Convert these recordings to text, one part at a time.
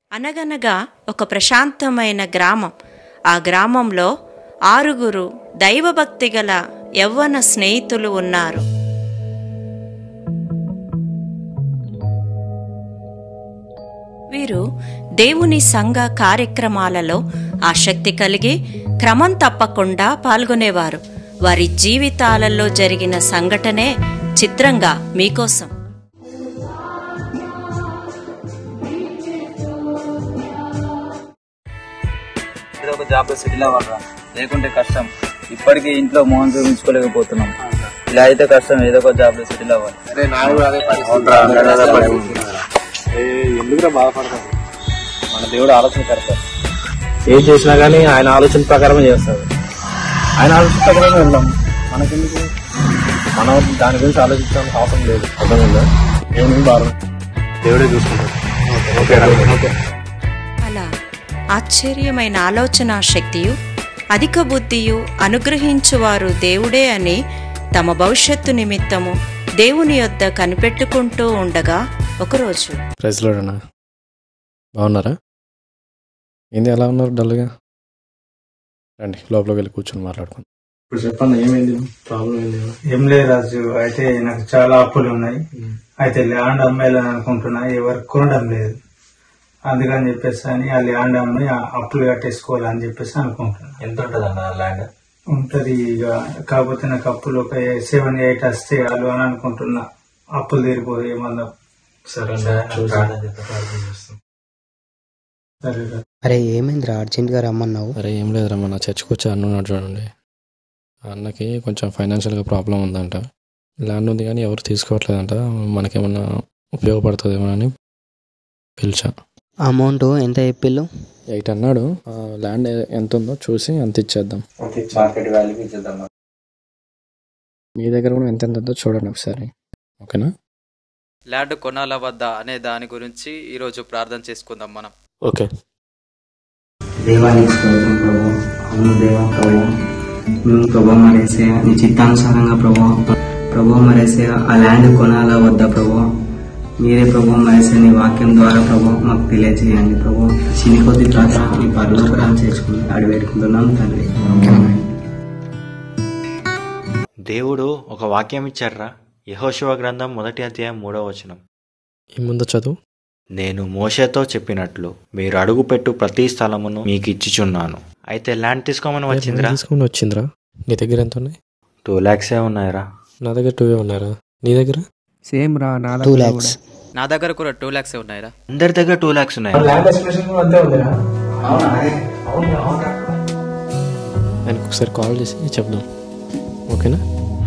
అనగనగా ఒక ప్రశాంతమైన గ్రామం ఆ గ్రామంలో ఆరుగురు దైవభక్తి గల యవ్వన స్నేహితులు ఉన్నారు వీరు దేవుని సంఘ కార్యక్రమాలలో ఆసక్తి కలిగి క్రమం తప్పకుండా పాల్గొనేవారు వారి జీవితాలలో జరిగిన సంఘటనే చిత్రంగా మీకోసం ఏదో ఒక జాబ్ లో సెటిల్ అవ్వాలరా లేకుంటే కష్టం ఇప్పటికీ ఇంట్లో మోహన్ చూపించుకోలేకపోతున్నాం ఇలా అయితే కష్టం ఏదో ఒక జాబ్ లో సెటిల్ అవ్వాలి ఎందుకురా బాధపడతాను మన దేవుడు ఆలోచన కడతారు ఏం చేసినా గానీ ఆయన ఆలోచన ప్రకారమే చేస్తాడు ఆయన ఆలోచన ప్రకారమే వెళ్దాం మనకెందుకు మనం దాని గురించి ఆలోచించాల్సిన అవసరం లేదు అర్థమైందా ఏమి బాధ దేవుడే చూసుకుంటాడు ఓకే ఓకే అలా ఆశ్చర్యమైన ఆలోచన శక్తియు అధిక బుద్ధియు అనుగ్రహించువారు దేవుడే అని తమ భవిష్యత్తు నిమిత్తము దేవుని యొద్ద కనిపెట్టుకుంటూ ఉండగా ఒకరోజు ప్రైజ్లోడనా బాగున్నారా ఏంది ఎలా ఉన్నారు డల్గా రండి లోపలికి వెళ్ళి కూర్చొని మాట్లాడుకుందాం ఇప్పుడు చెప్పండి ఏమైంది ప్రాబ్లం ఏంది ఏం లేదు రాజు అయితే నాకు చాలా అప్పులు ఉన్నాయి అయితే ల్యాండ్ అమ్మాయిలని అనుకుంటున్నా ఎవరు కొనడం లేదు అందుకని చెప్పేసి అని ఆ ల్యాండ్ అమ్మి ఆ అప్పులు కట్టేసుకోవాలని చెప్పేసి అనుకుంటున్నా ఎంత ఉంటుంది అన్న ల్యాండ్ ఉంటది ఇక కాకపోతే నాకు అప్పులు ఒక సెవెన్ ఎయిట్ వస్తే చాలు అని అనుకుంటున్నా అప్పులు తీరిపోదు ఏమన్నా సరే సరే రా. అరే ఏమైందిరా అర్జెంట్గా రమ్మన్నావు అరే ఏం లేదురా మన చర్చికి వచ్చి అన్న ఉన్నాడు చూడండి ఆ అన్నకి కొంచెం ఫైనాన్షియల్గా ప్రాబ్లం ఉందంట ల్యాండ్ ఉంది కానీ ఎవరు తీసుకోవట్లేదంట మనకేమన్నా ఉపయోగపడుతుందేమో అని పిలిచా అమౌంట్ ఎంత చెప్పిల్లు ఎయిట్ అన్నాడు ఆ ల్యాండ్ ఎంత ఉందో చూసి అంత ఇచ్చేద్దాం మార్కెట్ వాల్యూకి ఇచ్చేద్దాం మీ దగ్గర కూడా ఎంత ఎంత ఉందో చూడండి ఒకసారి ఓకేనా ల్యాండ్ కొనాల వద్దా అనే దాని గురించి ఈరోజు ప్రార్థన చేసుకుందాం మనం ఓకే దేవానికి స్తోత్రం ప్రభు అవును దేవా ప్రభు మేము ప్రభు మరేసే నీ చిత్తానుసారంగా ప్రభు ప్రభు మరేసే ఆ ల్యాండ్ కొనాలా వద్దా ప్రభు మీరే ప్రభు మరేసే నీ వాక్యం ద్వారా ప్రభు మాకు తెలియజేయండి ప్రభు చిని కొద్ది ప్రార్థన నీ పరలోకరాన్ని చేసుకుని అడివేడుకుంటున్నాం తండ్రి దేవుడు ఒక వాక్యం ఇచ్చారా యహోశివ గ్రంథం మొదటి అధ్యాయం మూడవ వచనం ఈ ముందు చదువు నేను మోషేతో చెప్పినట్లు మీరు అడుగుపెట్టు ప్రతి స్థలమును మీకు ఇచ్చిచున్నాను అయితే ల్యాండ్ తీసుకోమని వచ్చిందిరా తీసుకుని వచ్చిందిరా నీ దగ్గర ఎంత ఉన్నాయి టూ ల్యాక్సే ఉన్నాయిరా నా దగ్గర టూ ఉన్నారా నీ దగ్గర సేమ్ రా నా టూ దగ్గర ల్యాక్స్ నా దగ్గర కూడా టూ ల్యాక్స్ ఉన్నాయిరా అందరి దగ్గర టూ ల్యాక్స్ ఉన్నాయి ల్యాండ్ ఎస్టిమేషన్ కూడా అంతే ఉందిరా ఆయనకు ఒకసారి కాల్ చేసి చెప్దాం ఓకేనా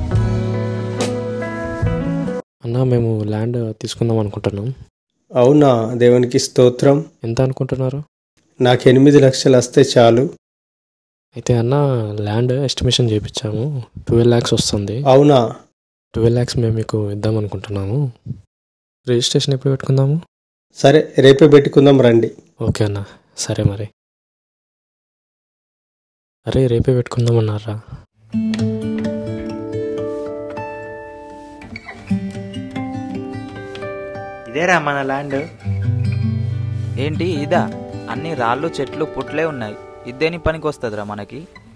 అన్న మేము ల్యాండ్ తీసుకుందాం అనుకుంటున్నాం అవునా దేవునికి స్తోత్రం ఎంత అనుకుంటున్నారు నాకు ఎనిమిది లక్షలు వస్తే చాలు అయితే అన్న ల్యాండ్ ఎస్టిమేషన్ చేయించాము ట్వెల్వ్ ల్యాక్స్ వస్తుంది అవునా ట్వెల్వ్ ల్యాక్స్ మేము మీకు ఇద్దాం అనుకుంటున్నాము రిజిస్ట్రేషన్ ఎప్పుడు పెట్టుకుందాము సరే రేపే పెట్టుకుందాం రండి ఓకే అన్న సరే మరి అరే రేపే పెట్టుకుందామన్నారా ఇదేరా మన ల్యాండ్ ఏంటి ఇదా అన్ని రాళ్ళు చెట్లు పుట్లే ఉన్నాయి ఇదేని పనికి వస్తుందిరా మనకి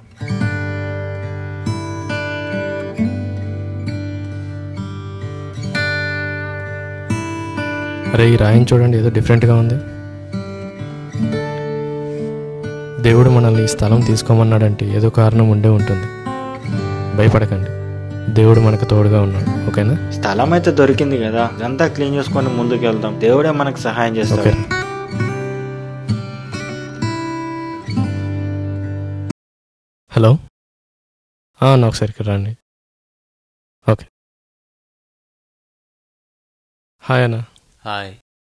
అరే ఈ రాయిని చూడండి ఏదో డిఫరెంట్గా ఉంది దేవుడు మనల్ని ఈ స్థలం తీసుకోమన్నాడంటే ఏదో కారణం ఉండే ఉంటుంది భయపడకండి దేవుడు మనకు తోడుగా ఉన్నాడు ఓకేనా స్థలం అయితే దొరికింది కదా ఇదంతా క్లీన్ చేసుకొని ముందుకు వెళ్దాం దేవుడే మనకు సహాయం ఓకే చేస్తాడు హలో ఆ, అన్న ఒకసారి ఇక్కడ రండి ఓకే హాయ్ అన్న హాయ్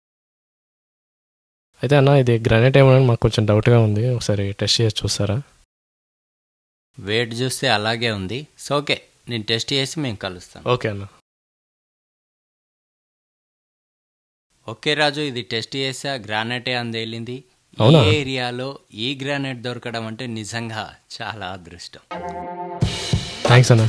అయితే అన్న ఇది గ్రానైట్ ఏమో మాకు కొంచెం డౌట్గా ఉంది ఒకసారి టెస్ట్ చేసి చూస్తారా వెయిట్ చూస్తే అలాగే ఉంది సో ఓకే నేను టెస్ట్ చేసి మేము కలుస్తాం ఓకే అన్న ఓకే రాజు ఇది టెస్ట్ చేసా గ్రానైటే అందేలింది ఈ అవునా? ఏరియాలో ఈ గ్రానైట్ దొరకడం అంటే నిజంగా చాలా అదృష్టం థ్యాంక్స్ అన్న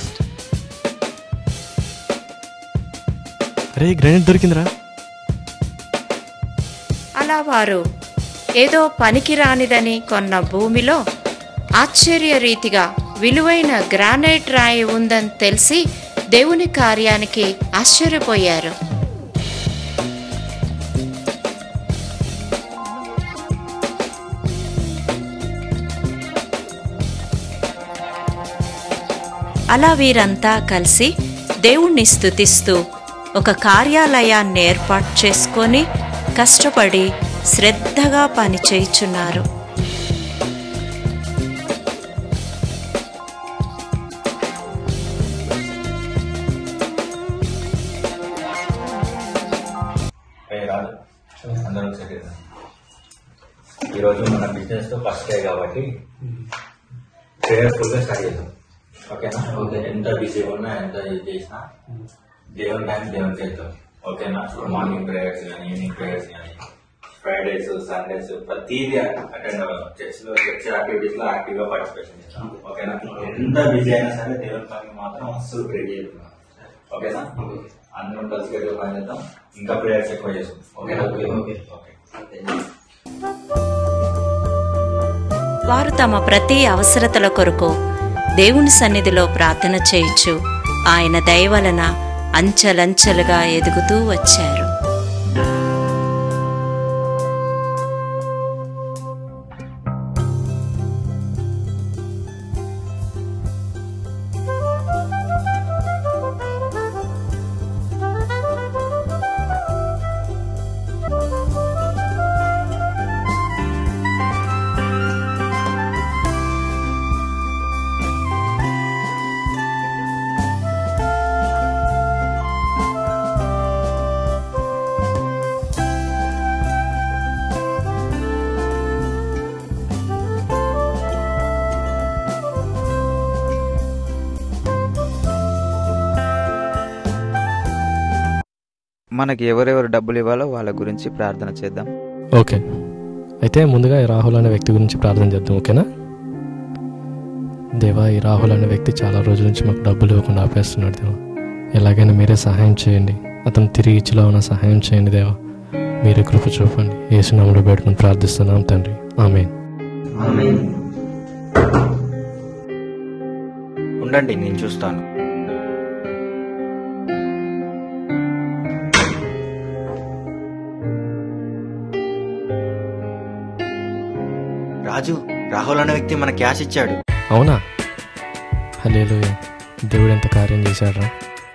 అరే గ్రానైట్ దొరికిందిరా అలా వారు ఏదో పనికిరానిదని కొన్న భూమిలో ఆశ్చర్యరీతిగా విలువైన గ్రానైట్ రాయి ఉందని తెలిసి దేవుని కార్యానికి ఆశ్చర్యపోయారు అలా వీరంతా కలిసి దేవుణ్ణి స్తుతిస్తూ ఒక కార్యాలయాన్ని ఏర్పాటు చేసుకొని కష్టపడి శ్రద్ధగా పనిచేయుచున్నారు ఏ రాదు అందరూ ఒకసారి రండి. ఈరోజు మన బిజినెస్ ఫస్ట్ డే కాబట్టి ప్రేయర్ఫుల్ గా స్టార్ట్ చేద్దాం ఓకేనా ఓకే ఎంత బిజీ ఉన్నా ఎంత ఇది చేసినా దేవుని టైం దేవుని చేద్దాం ఓకేనా మార్నింగ్ ప్రేయర్స్ కానీ ఈవినింగ్ ప్రేయర్స్ కానీ ఫ్రైడేస్ సండేస్ ప్రతిదీ అటెండ్ చర్చ్ లో చర్చ్ యాక్టివిటీస్ లో యాక్టివ్ గా పార్టిసిపేషన్ చేస్తాం ఓకేనా ఎంత బిజీ అయినా సరే దేవుని పని మాత్రం అస్సలు ప్రే చేయకుండా ఓకేనా అందరం కలిసి గట్టిగా పని చేద్దాం ఇంకా ప్రేయర్స్ ఎక్కువ చేస్తాం ఓకేనా ఓకే ఓకే వారు తమ ప్రతి అవసరతల కొరకు దేవుని సన్నిధిలో ప్రార్థన చేయుచు ఆయన దయ వలన అంచెలంచెలుగా ఎదుగుతూ వచ్చారు మనకి ఎవరెవరు డబ్బులు ఇవ్వాలో వాళ్ళ గురించి ప్రార్థన చేద్దాం ఓకే అయితే ముందుగా ఈ రాహుల్ అనే వ్యక్తి గురించి ప్రార్థన చేద్దాం ఓకేనా దేవా ఈ రాహుల్ అనే వ్యక్తి చాలా రోజుల నుంచి మాకు డబ్బులు ఇవ్వకుండా ఆపేస్తున్నాడు దేవా ఎలాగైనా మీరే సహాయం చేయండి అతను తిరిగి ఇచ్చిలా ఉన్న సహాయం చేయండి దేవా మీరే కృప చూపండి ఏసునాములు పెట్టుకుని ప్రార్థిస్తున్నాం తండ్రి ఆమె ఉండండి నేను చూస్తాను రాజు రాహుల్ అనే వ్యక్తి మన క్యాష్ ఇచ్చాడు అవునా హలేలు దేవుడు ఎంత కార్యం చేశాడ్రా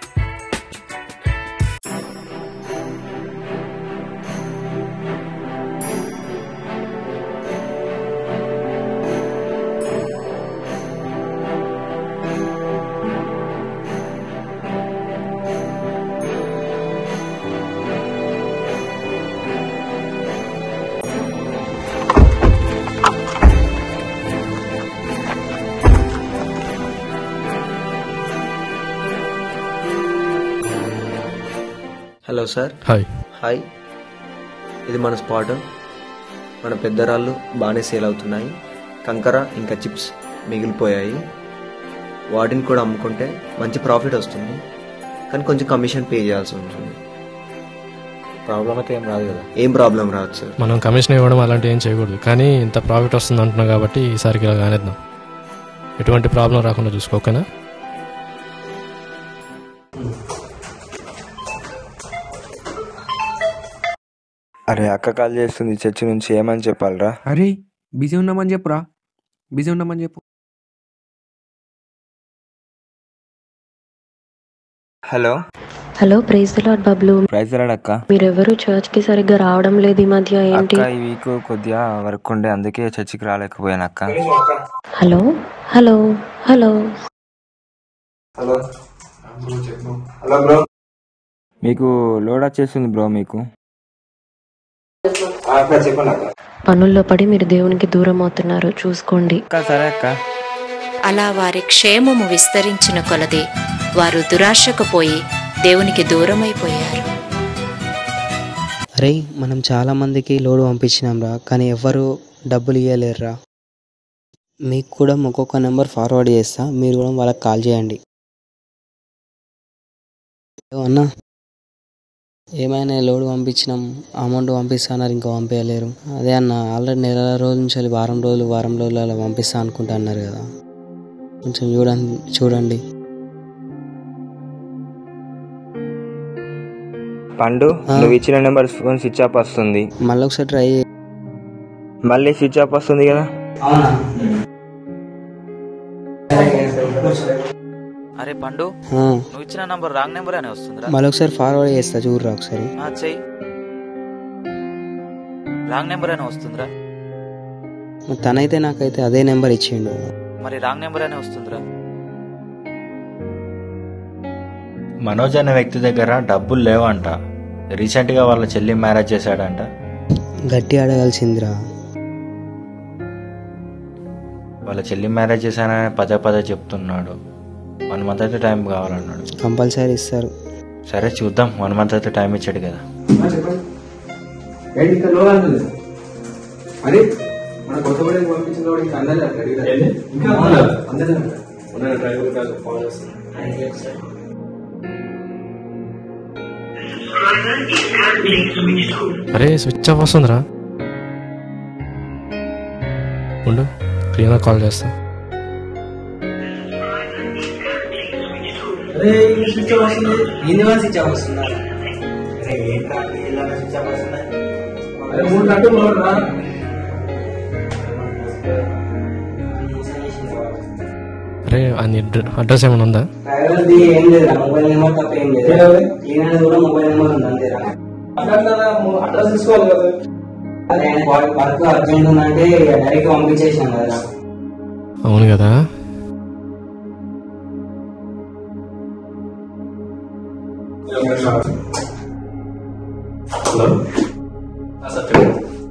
హలో సార్ హాయ్ హాయ్ ఇది మన స్పాట్ మన పెద్దరాళ్ళు బాగానే సేల్ అవుతున్నాయి కంకర ఇంకా చిప్స్ మిగిలిపోయాయి వాటిని కూడా అమ్ముకుంటే మంచి ప్రాఫిట్ వస్తుంది కానీ కొంచెం కమిషన్ పే చేయాల్సి ఉంటుంది ప్రాబ్లం అయితే ఏం రాదు కదా ఏం ప్రాబ్లం రాదు సార్ మనం కమిషన్ ఇవ్వడం అలాంటివి ఏం చేయకూడదు కానీ ఇంత ప్రాఫిట్ వస్తుంది అంటున్నాం కాబట్టి ఈసారికి ఇలా కానిద్దాం ఎటువంటి ప్రాబ్లం రాకుండా చూసుకో ఓకేనా అరే అక్క కాల్ చేస్తుంది చర్చి నుంచి ఏమని చెప్పాలరా అరే బిజీ ఉన్నామని చెప్పురా బిజీ ఉన్నామని చెప్పు hello hello praise lord Bablu praise lord అక్క మీరెవరు చర్చ్ కి సరిగ్గా రావడం లేదు ఈ మధ్య ఏంటి అక్క ఈ వీక్ కొద్దిగా వర్క్ ఉండే అందుకే చర్చికి రాలేకపోయాను అక్క hello hello hello hello hello bro మీకు లోడ్ వచ్చేస్తుంది బ్రో మీకు చెప్పండి అక్క పనుల్లో పడి మీరు దేవునికి దూరం అవుతున్నారు చూసుకోండి అక్క సరే అక్క అలా వారి క్షేమము విస్తరించిన కొలది వారు దురాశకు పోయి దేవునికి దూరమైపోయారు అరే మనం చాలా మందికి లోడ్ పంపించినాం రా కానీ ఎవరు డబ్బులు ఇవ్వలేరురా మీకు కూడా ఒక్కొక్క నెంబర్ ఫార్వర్డ్ చేస్తా మీరు కూడా వాళ్ళకి కాల్ చేయండి అన్నా ఏమైనా లోడ్ పంపించినాం అమౌంట్ పంపిస్తున్నారు ఇంకా పంపించలేరు అదే అన్న ఆల్రెడీ నెల రోజుల నుంచి వెళ్ళి వారం రోజులు వారం రోజులు అలా పంపిస్తా అనుకుంటా అన్నారు కదా కొంచెం చూడండి చూడండి పండు నువ్వు ఇచ్చిన నెంబర్ ఫోన్ స్విచ్ ఆఫ్ వస్తుంది మళ్ళీ ఒకసారి ట్రై మళ్ళీ స్విచ్ ఆఫ్ వస్తుంది కదా అవునా అరే పండు ఆ. నువ్వు ఇచ్చిన నంబర్ రాంగ్ నెంబర్ అనే వస్తుందిరా మళ్ళీ ఒకసారి ఫార్వర్డ్ చేస్తా చూడరా ఒకసారి ఆ, చెయ్యి రాంగ్ నెంబర్ అనే వస్తుందిరా మరి తనైతే నాకైతే అదే నెంబర్ ఇచ్చిండు మరి రాంగ్ నెంబర్ అనే వస్తుందిరా మనోజ్ అనే వ్యక్తి దగ్గర డబ్బులు లేవంట రీసెంట్గా వాళ్ళ చెల్లి మ్యారేజ్ చేశాడంట గట్టి అడగాల్సిందిరా వాళ్ళ చెల్లి మ్యారేజ్ చేశానని పదే పదే చెప్తున్నాడు వన్ మంత్ అయితే టైం కావాలన్నాడు కంపల్సరీ ఇస్తారు సరే చూద్దాం వన్ మంత్ అయితే టైం ఇచ్చాడు కదా ఏంటి ఇక్కడ లోగా అంటుంది అరే మన కొత్త వాడికి పంపించిన వాడికి ఇంకా అందలే అడిగిరా ఇంకా అందలే ఉన్న డ్రైవర్ గారు ఫోన్ చేస్తున్నారు అరే స్విచ్ ఆఫ్ వస్తుందిరా ఉండు క్లియర్గా కాల్ చేస్తా స్విచ్ ఆఫ్ వస్తుంది ఎన్ని వన్ స్విచ్ ఆఫ్ వస్తుందా అరే మూడు గంటలు లోడ్ రా అరే అని అడ్రస్ ఏమైనా ఉందా డ్రైవర్ది ఏం లేదురా మొబైల్ నెంబర్ తప్ప ఏం లేదు ఈయన కూడా మొబైల్ నెంబర్ ఉంది అంతేరా అడ్రస్ తీసుకోవాలి కదా అదే ఆయన వర్క్ అర్జెంట్ ఉందంటే డైరెక్ట్ పంపించేసాం కదా అవును కదా హలో సత్యం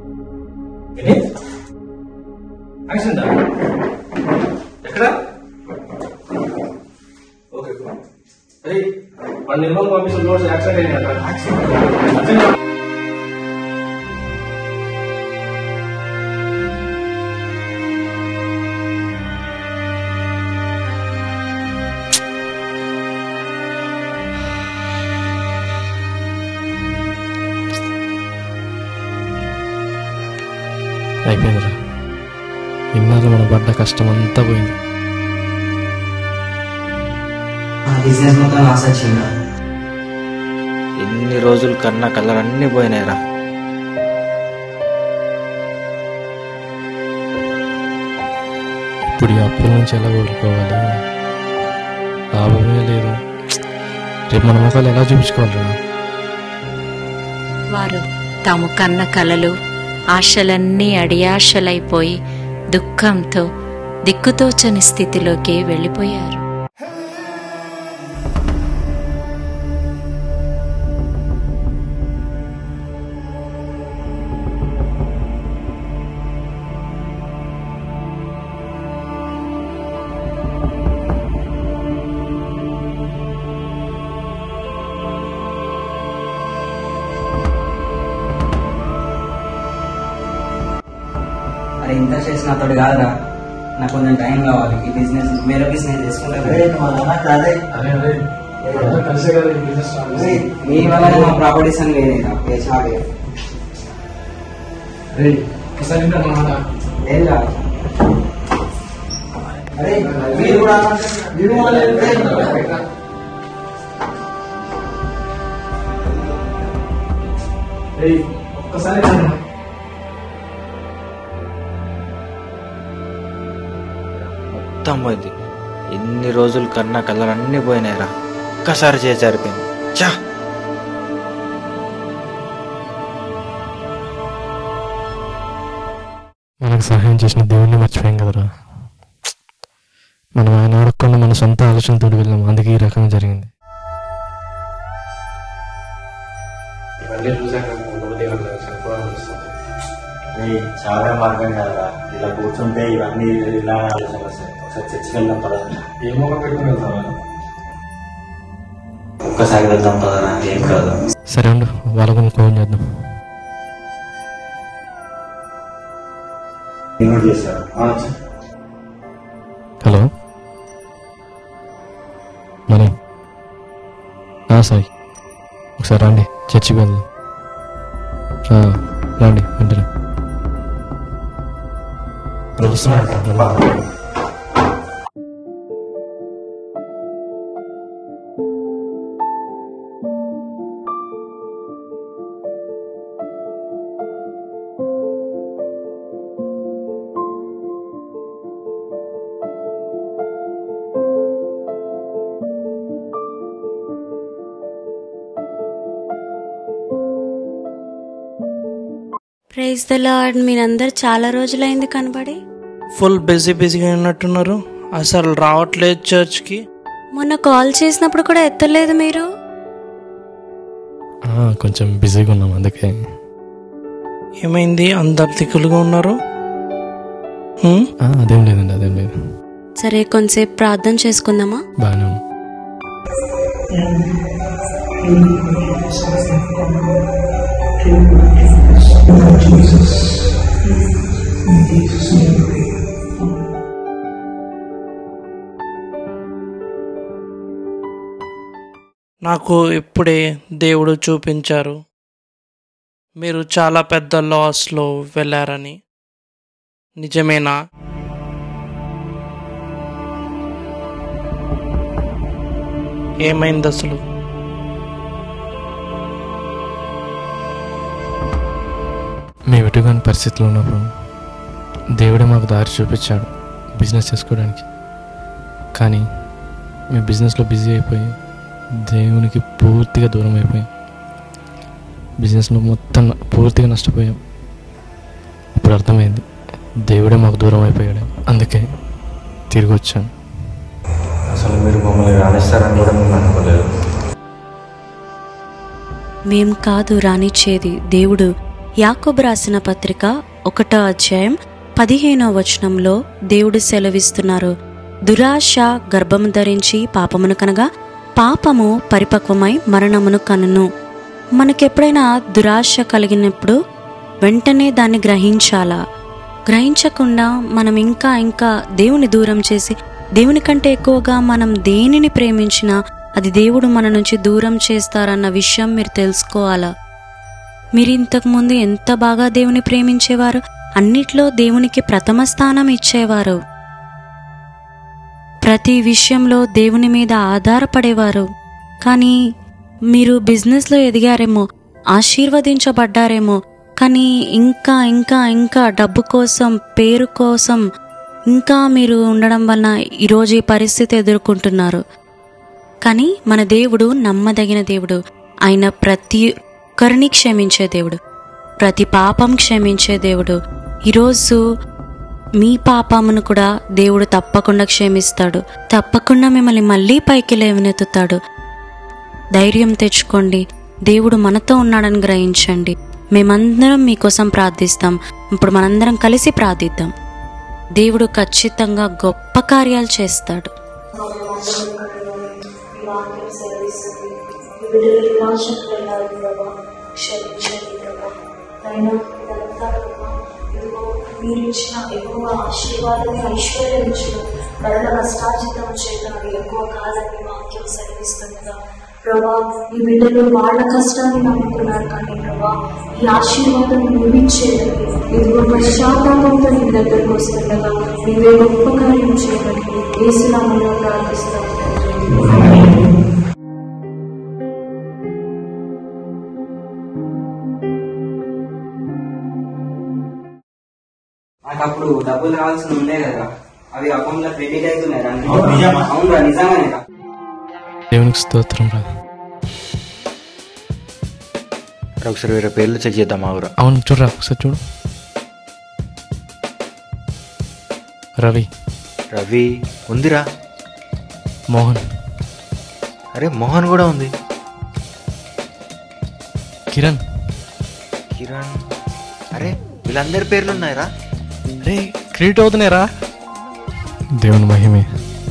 యాక్షన్ దా ఎక్కడ ఓకే అరే మన నిర్మల్ పంపించిన లోడ్స్ యాక్సిడెంట్ అయిందంట అయిపోయిందిరా ఇన్నాళ్ళు మనం పడ్డ కష్టం అంతా పోయింది బిజినెస్ మొత్తం లాస్ వచ్చిందా ఎన్ని రోజులు కన్నా కలరన్నీ పోయినాయిరా ఇప్పుడు ఈ అప్పుల నుంచి ఎలా కోలుకోవాలి లాభమే లేదు రేపు మన ముఖాలు ఎలా చూపించుకోవాలిరా వారు తాము కన్న కలలు ఆశలన్నీ అడియాశలైపోయి దుఃఖంతో దిక్కుతోచని స్థితిలోకి వెళ్ళిపోయారు అరే ఇంత చేసిన అతడు కాదురా నాకు కొంచెం టైం కావాలి ఈ బిజినెస్ వేరే బిజినెస్ చేసుకుంటాను అరే అరే కలిసే కదా ఈ బిజినెస్ మీ వల్లనే మా ప్రాపర్టీస్ అని లేదేరా ఏ చాలు అరే ఒకసారి ఇంకా నా మాట లేదురా అరే మీరు కూడా మీరు కూడా ఏయ్, ఒక్కసారి రండి. మొత్తం పోయింది ఎన్ని రోజులు కన్నా కలరన్నీ పోయినాయిరా ఒక్కసారి చేసారిపోయింది చా మనకు సహాయం చేసిన దేవుణ్ణి మర్చిపోయాం కదరా మనం ఆయన అడగకుండా మన సొంత ఆలోచనతో వెళ్ళాం అందుకే ఈ రకంగా జరిగింది ఇవన్నీ చూసాక ఒకటి చనిపోవాలనిపిస్తుంది చాలా మార్గం కదరా ఇలా కూర్చుంటే ఇవన్నీ ఇలా ఆలోచనలు వస్తాయి ఒకసారి చర్చికి వెళ్దాం పదా ఏ మొక్క పెట్టుకుని వెళ్తావా ఒక్కసారి వెళ్దాం పదరా ఏం కాదు సరే ఉండు వాళ్ళకు ఫోన్ చేద్దాం ఇన్వైట్ చేశారు హలో మనీ ఆ సాయి ఒకసారి ఒకసారి రండి చర్చికి వెళ్దాం ఆ, రండి వెంటనే ప్రైజ్ ద లార్డ్ మీరందరు చాలా రోజులైంది కనబడి ఫుల్ బిజీ బిజీగా ఉన్నట్టున్నారు అసలు రావట్లేదు చర్చ్కి మొన్న కాల్ చేసినప్పుడు కూడా ఎత్తలేదు మీరు ఆ, కొంచెం బిజీగా ఉన్నాం అందుకే ఏమైంది అందరు దిక్కులుగా ఉన్నారు హ్మ్? ఆ, అదేం లేదండి అదేం లేదు సరే కొంతసేపు ప్రార్థన చేసుకుందామా బాగానే ఉన్నాం నాకు ఇప్పుడే దేవుడు చూపించారు మీరు చాలా పెద్ద లాస్లో వెళ్ళారని నిజమేనా ఏమైంది అసలు మేము ఎటుగాని పరిస్థితిలో ఉన్నప్పుడు దేవుడే మాకు దారి చూపించాడు బిజినెస్ చేసుకోవడానికి కానీ మేము బిజినెస్లో బిజీ అయిపోయి దేవునికి పూర్తిగా దూరం అయిపోయాం బిజినెస్లో మొత్తం పూర్తిగా నష్టపోయాం ఇప్పుడు అర్థమైంది దేవుడే మాకు దూరం అయిపోయాడు అందుకే తిరిగి వచ్చాను అసలు మీరు మమ్మల్ని రాణిస్తారని కూడా మేము అనుకోలేదు మేం కాదు రానిచ్చేది దేవుడు యాకోబు రాసిన పత్రిక ఒకటో అధ్యాయం పదిహేనో వచనంలో దేవుడు సెలవిస్తున్నారు దురాశ గర్భము ధరించి పాపమును కనగా పాపము పరిపక్వమై మరణమును కనును మనకెప్పుడైనా దురాశ కలిగినప్పుడు వెంటనే దాన్ని గ్రహించాలా గ్రహించకుండా మనం ఇంకా ఇంకా దేవుని దూరం చేసి దేవుని కంటే ఎక్కువగా మనం దేనిని ప్రేమించినా అది దేవుడు మన నుంచి దూరం చేస్తారన్న విషయం మీరు తెలుసుకోవాలా మీరు ఇంతకు ముందు ఎంత బాగా దేవుని ప్రేమించేవారు అన్నిట్లో దేవునికి ప్రథమ స్థానం ఇచ్చేవారు ప్రతి విషయంలో దేవుని మీద ఆధారపడేవారు కానీ మీరు బిజినెస్లో ఎదిగారేమో ఆశీర్వదించబడ్డారేమో కానీ ఇంకా ఇంకా ఇంకా డబ్బు కోసం పేరు కోసం ఇంకా మీరు ఉండడం వలన ఈరోజు ఈ పరిస్థితి ఎదుర్కొంటున్నారు కానీ మన దేవుడు నమ్మదగిన దేవుడు ఆయన ప్రతి ఒక్కరిని క్షమించే దేవుడు ప్రతి పాపం క్షమించే దేవుడు ఈరోజు మీ పాపమును కూడా దేవుడు తప్పకుండా క్షమిస్తాడు తప్పకుండా మిమ్మల్ని మళ్ళీ పైకి లేవనెత్తుతాడు ధైర్యం తెచ్చుకోండి దేవుడు మనతో ఉన్నాడని గ్రహించండి మేమందరం మీకోసం ప్రార్థిస్తాం ఇప్పుడు మనందరం కలిసి ప్రార్థిద్దాం దేవుడు ఖచ్చితంగా గొప్ప కార్యాలు చేస్తాడు మీరు ఇచ్చిన ఎక్కువ ఆశీర్వాదం ఐశ్వర్యం ఇచ్చిన మరణ కష్టార్జితం చేత ఎక్కువ కాదని వాక్యం సెలవిస్తుండగా ప్రభా ఈ బిడ్డలు వాళ్ళ కష్టాన్ని నమ్ముకున్నారు కానీ ప్రభా ఈ ఆశీర్వాదం ముగించేదని ఇదిగో పశ్చాత్తాపంతో నీ దగ్గరకు వస్తుండగా నీవే గొప్ప కార్యం చేయమని ఏసునామంలో ప్రార్థిస్తాం నాకు అప్పుడు డబ్బులు రావాల్సి ఉండే కదా అవి అకౌంట్ లో క్రెడిట్ అవుతున్నాయి రా. అవును, నిజమా? అవునురా నిజంగానే రా. దేవునికి స్తోత్రం రా ఒకసారి వేరే పేర్లు చెక్ చేద్దాం ఆగురా అవును చూడరా ఒకసారి చూడు రవి రవి ఉందిరా మోహన్ అరే మోహన్ కూడా ఉంది కిరణ్ కిరణ్ అరే వీళ్ళందరి పేర్లు ఉన్నాయిరా అరే క్రియేట్ అవుతున్నాయిరా దేవుని మహిమే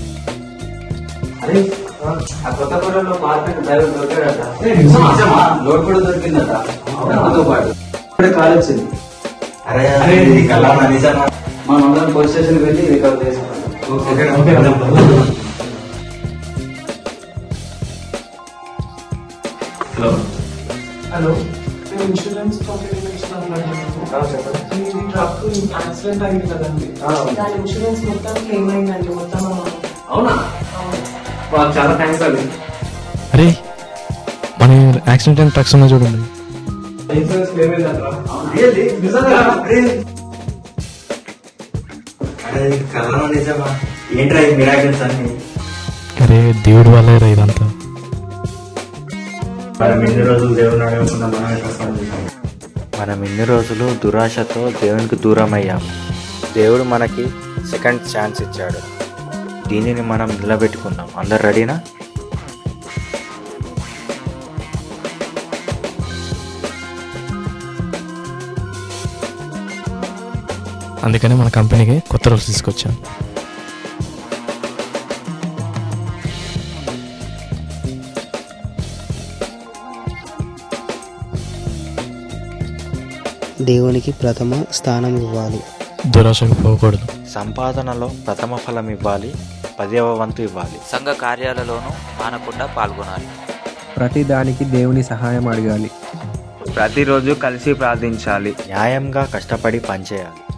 అరే ఆ కొత్త కొట్టలో మార్కెట్ డ్రైవర్ దొరికాడట లోడ్ కూడా దొరికిందట డబ్బుతో పాటు ఇప్పుడే కాల్ వచ్చింది అరే అరే ఇది కల్లా నిజమా మనం అందరం పోలీస్ స్టేషన్ వెళ్ళి రికవర్ చేసుకుంటాం హలో హలో నేను ఇన్సూరెన్స్ కంపెనీ నుంచి మాట్లాడుతున్నాను మీ ట్రక్ యాక్సిడెంట్ అయింది కదండి దాని ఇన్సూరెన్స్ మొత్తం క్లెయిమ్ అయిందండి మొత్తం అవునా వాళ్ళు చాలా థ్యాంక్స్ అండి అరే మన యాక్సిడెంట్ అయిన ట్రక్స్ ఉన్నాయి చూడండి ఇన్సూరెన్స్ క్లెయిమ్ అయిందంటారా అరే కళ్ళలో నిజమా ఏంట్రా ఈ మిరాకిల్స్ అన్ని అరే దేవుడి వల్లే రా ఇదంతా మనం ఎన్ని రోజులు దేవుని అడగకుండా మనమే కష్టాలు చేసాం మనం ఇన్ని రోజులు దురాశతో దేవునికి దూరం అయ్యాము దేవుడు మనకి సెకండ్ ఛాన్స్ ఇచ్చాడు దీనిని మనం నిలబెట్టుకుందాం అందరు రెడీనా అందుకనే మన కంపెనీకి కొత్త రూల్స్ తీసుకొచ్చాం దేవునికి ప్రథమ స్థానం ఇవ్వాలి దురాశకు పోకూడదు సంపాదనలో ప్రథమ ఫలం ఇవ్వాలి పదవ వంతు ఇవ్వాలి సంఘ కార్యాలలోనూ మానకుండా పాల్గొనాలి ప్రతి దానికి దేవుని సహాయం అడగాలి ప్రతిరోజు కలిసి ప్రార్థించాలి న్యాయంగా కష్టపడి పనిచేయాలి